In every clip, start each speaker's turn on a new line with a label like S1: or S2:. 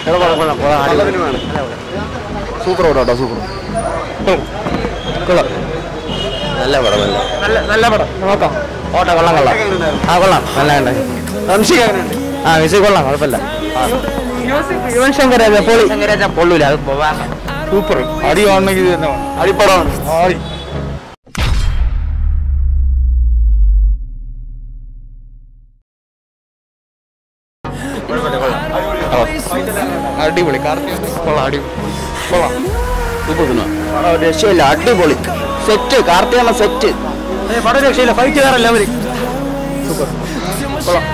S1: നല്ല സിനിമയാണ് സൂപ്പർ പടം കേട്ടോ സൂപ്പർ കൊള്ളാം
S2: നല്ല പടമല്ല
S1: നല്ല നല്ല പടം നോക്കാം
S2: ഓട്ട കൊള്ളാം കൊള്ളാം ആ കൊള്ളാം നല്ല ഉണ്ട്
S1: റംഷിക എങ്ങനെയുണ്ട്
S2: ആ മ്യൂസിക് കൊള്ളാം കുഴപ്പമില്ല
S1: യുവൻ ശങ്കർ രാജ പൊളി
S2: ശങ്കരാച്ച പൊള്ളൂല അത് പോവാൻ
S1: സൂപ്പർ അടി കാണണമെങ്കിൽ തന്നെ അടിപ്പടമാണ് ആടി അടിപൊളി കാർത്തിക കൊള്ളാം അടിപൊളി കൊള്ളാം
S2: സൂപ്പർ സിനിമ രക്ഷയില്ല അടിപൊളി സെറ്റ് കാർത്തികമ്മ സെറ്റ്
S1: പടം രക്ഷയില്ല ഫൈറ്റ് ചെയ്യാറല്ല അവര് സൂപ്പർ കൊള്ളാം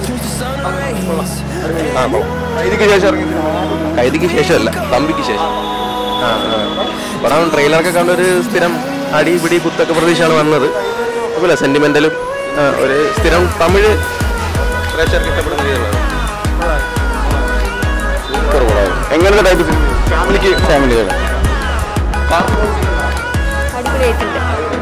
S2: ആ കൊള്ളാം
S1: ഇതിക്ക് ശേഷം ഇറങ്ങിയ സിനിമ
S2: കൈതിക്ക് ശേഷമല്ല തമ്പിക്ക് ശേഷം ആ ആ. പടം ട്രെയിലറൊക്കെ കണ്ട ഒരു സ്ഥിരം അടി പിടി കുത്തൊക്കെ പ്രതീക്ഷയാണ് വന്നത് കുഴപ്പമില്ല സെന്റിമെന്റലും ഒരു സ്ഥിരം തമിഴ് പ്രേക്ഷകർക്ക് ഇഷ്ടപ്പെടുന്ന രീതിയിലുള്ളത്
S1: സൂപ്പർ പടം എങ്ങനത്തെ ടൈപ്പ് സിനിമ ഫാമിലിക്ക്
S2: ഫാമിലിയുടെ
S3: അടിപൊളിയായിട്ടുണ്ട്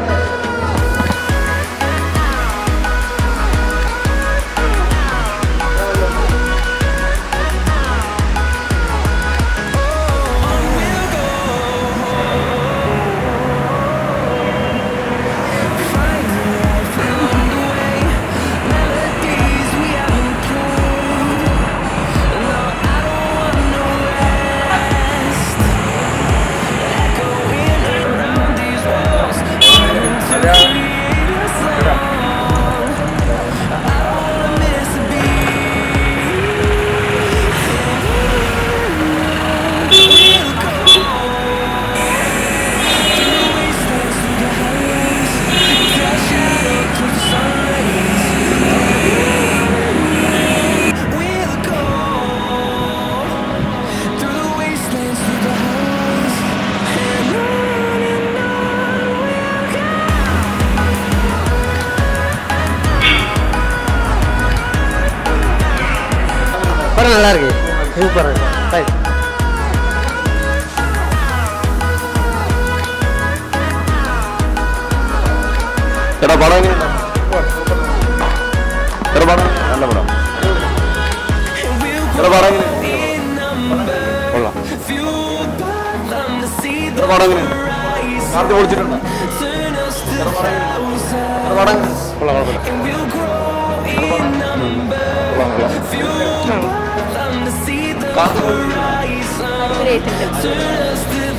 S2: படம் நல்லா இருக்கு சூப்பர்
S1: എടാ പടം എങ്ങനെയുണ്ട് എടാ പടം നല്ല പടം എടാ പടം എങ്ങനെയുണ്ട് കൊള്ളാം എടാ പടം എങ്ങനെയുണ്ട് കാർത്തി പൊളിച്ചിട്ടുണ്ടോ എടാ പടം എങ്ങനെയുണ്ട്? എടാ പടം എങ്ങനെയുണ്ട്? കൊള്ളാം കുഴപ്പമില്ല കൊള്ളാം കൊള്ളാം കാർത്തി പൊളിച്ചിട്ടുണ്ടോ?
S3: അടിപൊളിയായിട്ടുണ്ട്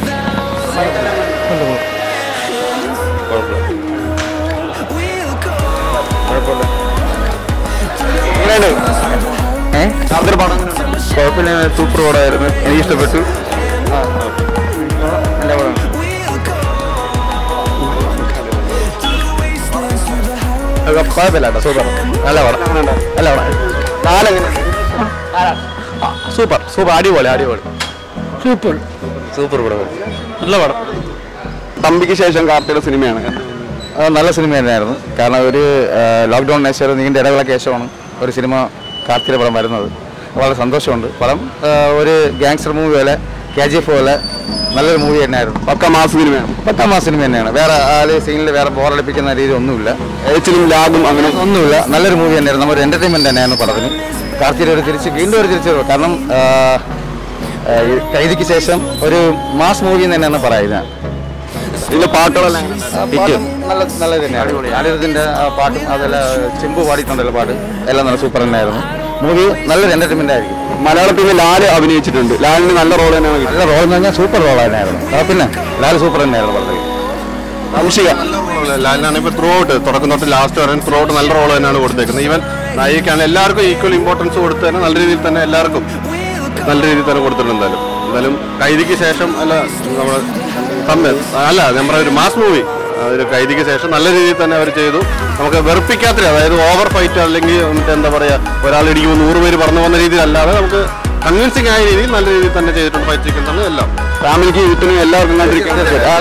S1: കുഴപ്പമില്ല എങ്ങനെയുണ്ട് കാർത്തിയുടെ പടം എങ്ങനെയുണ്ട്
S2: കുഴപ്പമില്ല സൂപ്പർ പടമായിരുന്നു എനിക്ക് ഇഷ്ടപ്പെട്ടു
S1: നല്ല പടം
S2: കുഴപ്പമില്ല കേട്ടോ സൂപ്പർ നല്ല പടം നല്ല പടം
S1: നാലെങ്ങനെയുണ്ട്
S2: സൂപ്പർ സൂപ്പർ അടിപൊളി അടിപൊളി
S1: സൂപ്പർ
S2: സൂപ്പർ പടം
S1: നല്ല പടം തമ്പിക്ക് ശേഷം കാർത്തിയുടെ സിനിമയാണ്
S2: അത് നല്ല സിനിമ തന്നെയായിരുന്നു കാരണം ഒരു ലോക്ക്ഡൗൺ നേച്ചർ നീണ്ട ഇടവേളയ്ക്ക് ശേഷമാണ് ഒരു സിനിമ കാർത്തിക പടം വരുന്നത് വളരെ സന്തോഷമുണ്ട് പടം ആ, ഒരു ഗ്യാങ്സ്റ്റർ മൂവി പോലെ കെ ജി എഫ് പോലെ നല്ലൊരു മൂവി തന്നെയായിരുന്നു
S1: പക്ക മാസ സിനിമയാണ്
S2: പത്താം മാസം സിനിമ തന്നെയാണ് വേറെ ആല് സീനിൽ വേറെ ബോറടിപ്പിക്കുന്ന രീതി ഒന്നുമില്ല
S1: ഏച്ചിലും ലാഗും അങ്ങനെ
S2: ഒന്നുമില്ല നല്ലൊരു മൂവി തന്നെയായിരുന്നു നമ്മുടെ എൻ്റർടൈൻമെൻറ്റ് തന്നെയായിരുന്നു പടത്തിന് കാർത്തിയുടെ ഒരു തിരിച്ച് വീണ്ടും ഒരു തിരിച്ചു വരവ്. കാരണം ആ, ആ, ഈ കൈതിക്ക് ശേഷം ഒരു മാസ് മൂവി എന്ന് തന്നെയാണ് പറയുന്നത്
S1: ഇതിന്റെ പാട്ടുകളെല്ലാം എങ്ങനെ?
S2: ഹിറ്റ് നല്ല നല്ല തന്നെയാണ് അനിരുദ്ധിന്റെ ആ പാട്ടും അതെല്ലാം ചെമ്പ് പാടിയിട്ടുണ്ടല്ലോ പാട്ട് എല്ലാം നല്ല സൂപ്പർ തന്നെയായിരുന്നു മൂവി നല്ലൊരു എന്റർടൈൻമെന്റ് ആയിരിക്കും
S1: മലയാളത്തിൽ നിന്ന് ലാല് അഭിനയിച്ചിട്ടുണ്ട് ലാലിന് നല്ല റോൾ തന്നെയാണ് കിട്ടിയത്
S2: നല്ല റോൾ എന്ന് പറഞ്ഞാൽ സൂപ്പർ റോൾ തന്നെയായിരുന്നു ആ പിന്നെ ലാൽ സൂപ്പർ തന്നെയായിരുന്നു പടത്തിൽ
S1: വംശിക
S4: ലാലിനാണ് ഇപ്പൊ ത്രൂ ഔട്ട് തുടക്കം തൊട്ട് ലാസ്റ്റ് വരെ ത്രൂ ഔട്ട് നല്ല റോൾ തന്നെയാണ് കൊടുത്തേക്കുന്നത് ഈവൻ നായികക്കാണ് എല്ലാവർക്കും ഈക്വൽ ഇമ്പോർട്ടൻസ് കൊടുത്ത് തന്നെ നല്ല രീതിയിൽ തന്നെ എല്ലാവർക്കും നല്ല രീതിയിൽ തന്നെ കൊടുത്തിട്ടുണ്ട് എന്തായാലും എന്തായാലും കൈദിക്ക് ശേഷം അല്ല നമ്മൾ തമ്മിൽ അല്ല നമ്മുടെ ഒരു മാസ് മൂവി ഒരു കൈദിക്ക് ശേഷം നല്ല രീതിയിൽ തന്നെ അവർ ചെയ്തു നമുക്ക് വെറുപ്പിക്കാത്ത രീതി, അതായത് ഓവർ ഫൈറ്റ് അല്ലെങ്കിൽ മറ്റേ എന്താ പറയാ ഒരാൾ ഇടിക്കുമ്പോൾ നൂറ് പേര് പറഞ്ഞു വന്ന രീതിയിലല്ലാതെ നമുക്ക് കൺവിൻസിംഗ് ആയ രീതിയിൽ നല്ല രീതിയിൽ തന്നെ ചെയ്തിട്ടുണ്ട് ഫൈറ്റ് സീക്വൻസ് എല്ലാം
S1: ഫാമിലിക്ക് വീട്ടിനും എല്ലാവർക്കും കണ്ടിരിക്കാൻ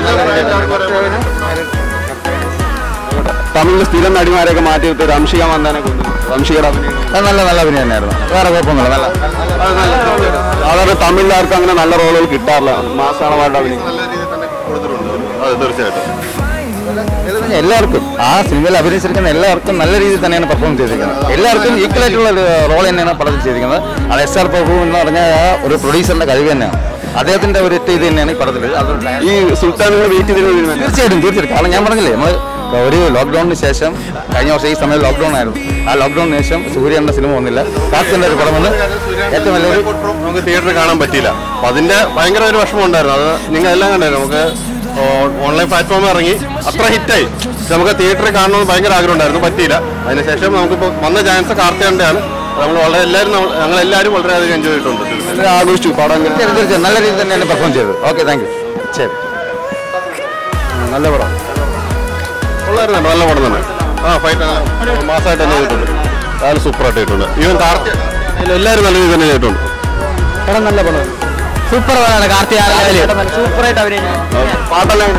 S1: തമിഴിൽ സ്ഥിരം നടിമാരെയൊക്കെ മാറ്റി വിട്ട് റംഷിക മന്ദാനെ കൊണ്ടു റംഷികയുടെ അഭിനയം
S2: അത് നല്ല നല്ല അഭിനയം തന്നെയായിരുന്നു വേറെ കുഴപ്പമൊന്നുമില്ല നല്ല
S1: സാധാരണ തമിഴിലാർക്കും അങ്ങനെ നല്ല റോളുകൾ കിട്ടാറില്ല മാസാണമായിട്ട് അഭിനയിക്കും
S4: നല്ല രീതിയിൽ തന്നെ കൊടുത്തിട്ടുണ്ട് അത് തീർച്ചയായിട്ടും
S2: എല്ലാവർക്കും ആ സിനിമയിൽ അഭിനയിച്ചിരിക്കുന്ന എല്ലാവർക്കും നല്ല രീതിയിൽ തന്നെയാണ് പെർഫോം ചെയ്തിരിക്കുന്നത് എല്ലാവർക്കും ഈക്വൽ ആയിട്ടുള്ള ഒരു റോൾ തന്നെയാണ് പടത്തിൽ ചെയ്തിരിക്കുന്നത് അത് എസ് ആർ പ്രഭു എന്ന് പറഞ്ഞ ആ ഒരു പ്രൊഡ്യൂസറിന്റെ കഴിവ് തന്നെയാണ് അദ്ദേഹത്തിന്റെ ഒരു ഇത് തന്നെയാണ് ഈ പടത്തിൽ അത്
S1: ഈ സുൽത്താൻ വെയിറ്റ് ചെയ്തിരുന്ന
S2: തീർച്ചയായിട്ടും തീർച്ചയായിട്ടും കാരണം ഞാൻ പറഞ്ഞില്ലേ നമ്മൾ ഒരു ലോക്ക്ഡൌണിന് ശേഷം കഴിഞ്ഞ വർഷം ഈ സമയം ലോക്ക്ഡൌൺ ആയിരുന്നു ആ ലോക്ക്ഡൌണിന് ശേഷം സൂര്യ എന്ന സിനിമ വന്നില്ല കാർത്തിന്റെ ഒരു പടം വന്ന് ഏറ്റവും വലിയൊരു
S4: നമുക്ക് തിയേറ്ററിൽ കാണാൻ പറ്റിയില്ല അപ്പൊ അതിന്റെ ഭയങ്കര ഒരു വിഷമം ഉണ്ടായിരുന്നു അത് നിങ്ങൾ എല്ലാം കണ്ടായിരുന്നു നമുക്ക് ഓൺലൈൻ പ്ലാറ്റ്ഫോമിൽ ഇറങ്ങി അത്ര ഹിറ്റായി പക്ഷെ നമുക്ക് തിയേറ്ററിൽ കാണണമെന്ന് ഭയങ്കര ആഗ്രഹം ഉണ്ടായിരുന്നു പറ്റിയില്ല അതിനുശേഷം നമുക്കിപ്പോൾ വന്ന ചാൻസ് കാർത്തികണ്ടയാണ് നമ്മൾ വളരെ എല്ലാവരും നമ്മൾ- ഞങ്ങൾ എല്ലാവരും വളരെയധികം എൻജോയ് ചെയ്തിട്ടുണ്ട്
S1: ആഘോഷിച്ചു പടം എങ്ങനെ
S2: തീർച്ചയായും തീർച്ചയായും നല്ല രീതിയിൽ തന്നെയാണ് പെർഫോം ചെയ്തത് ഓക്കെ താങ്ക് യു ശരി
S4: നല്ല പടം ഉള്ളായിരുന്നു നല്ല പടം തന്നെ ആ ഫൈറ്റ് മാസമായിട്ട് തന്നെ ചെയ്തിട്ടുണ്ട് അയാൾ സൂപ്പറായിട്ട് ചെയ്തിട്ടുണ്ട് ഈവൻ കാർത്തിക എല്ലാവരും നല്ല രീതിയിൽ തന്നെ ചെയ്തിട്ടുണ്ട്
S1: പടം നല്ല പടം
S3: സൂപ്പർ പടമാണ് കാർത്തിക
S1: സൂപ്പറായിട്ട് അഭിനയിച്ചു
S4: പാട്ടെല്ലാം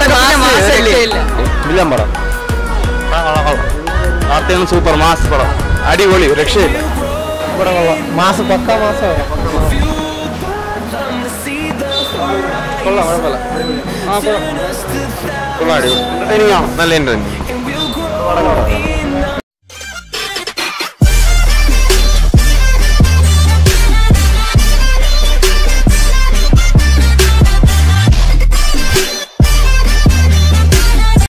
S1: വില്ലൻ പടം
S4: കാർത്തികൻ സൂപ്പർ മാസ് പടം
S1: അടിപൊളി രക്ഷയില്ല
S3: മാസം പക്ക മാസം
S1: കൊള്ളാം കുഴപ്പമില്ല ആ കൊള്ളാം കൊള്ളാം അടിപൊളി എന്റർടൈനിങ് ആണ് നല്ല എന്റർടൈനിങ്